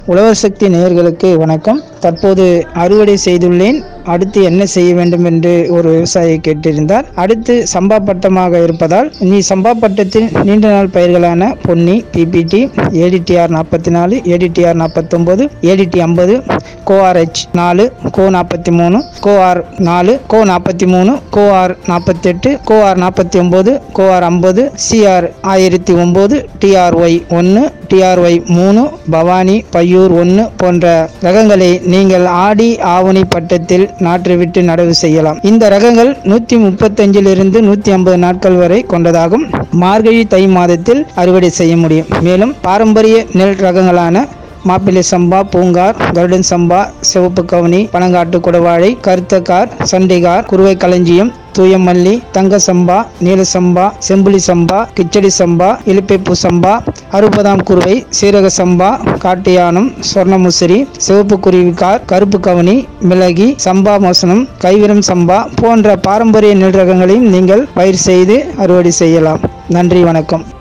உழவர் சக்தி நேயர்களுக்கு வணக்கம் தற்போது அறுவடை செய்துள்ளேன் அடுத்து என்ன செய்ய வேண்டும் என்று ஒரு விவசாயி கேட்டிருந்தார் அடுத்து சம்பா பட்டமாக இருப்பதால் நீ சம்பா பட்டத்தில் நீண்ட நாள் பயிர்களான பொன்னி பிபிடி ஏடிடிஆர் நாற்பத்தி நாலு ஏடிடிஆர் நாற்பத்தொம்போது ஏடிடி ஐம்பது கோஆர்ஹெச் நாலு கோ நாற்பத்தி மூணு கோஆர் நாலு கோ நாற்பத்தி மூணு கோஆர் நாற்பத்தெட்டு கோஆர் நாற்பத்தி ஒம்பது கோஆர் ஐம்பது சிஆர் ஆயிரத்தி ஒம்பது டிஆர்ஒய் ஒன்று டிஆர்ஒய் மூணு பவானி பையூர் ஒன்று போன்ற ரகங்களை நீங்கள் ஆடி ஆவணி பட்டத்தில் நாற்றுவிட்டு நடவு செய்யலாம் இந்த ரகங்கள் நூற்றி முப்பத்தஞ்சிலிருந்து நூற்றி ஐம்பது நாட்கள் வரை கொண்டதாகும் மார்கழி தை மாதத்தில் அறுவடை செய்ய முடியும் மேலும் பாரம்பரிய நெல் ரகங்களான மாப்பிள்ளை சம்பா பூங்கார் கருடன் சம்பா சிவப்பு கவுனி பனங்காட்டு குடவாழை கருத்தக்கார் சண்டிகார் குருவை களஞ்சியம் தூயமல்லி தங்க சம்பா நீல சம்பா செம்புலி சம்பா கிச்சடி சம்பா இலிப்பைப்பூ சம்பா அறுபதாம் குருவை சீரக சம்பா காட்டியானம் சொர்ணமுசிறி சிவப்பு குருவிக்கார் கருப்பு கவுனி மிளகி சம்பா மோசனம் கைவிரம் சம்பா போன்ற பாரம்பரிய நெல் ரகங்களையும் நீங்கள் பயிர் செய்து அறுவடை செய்யலாம் நன்றி வணக்கம்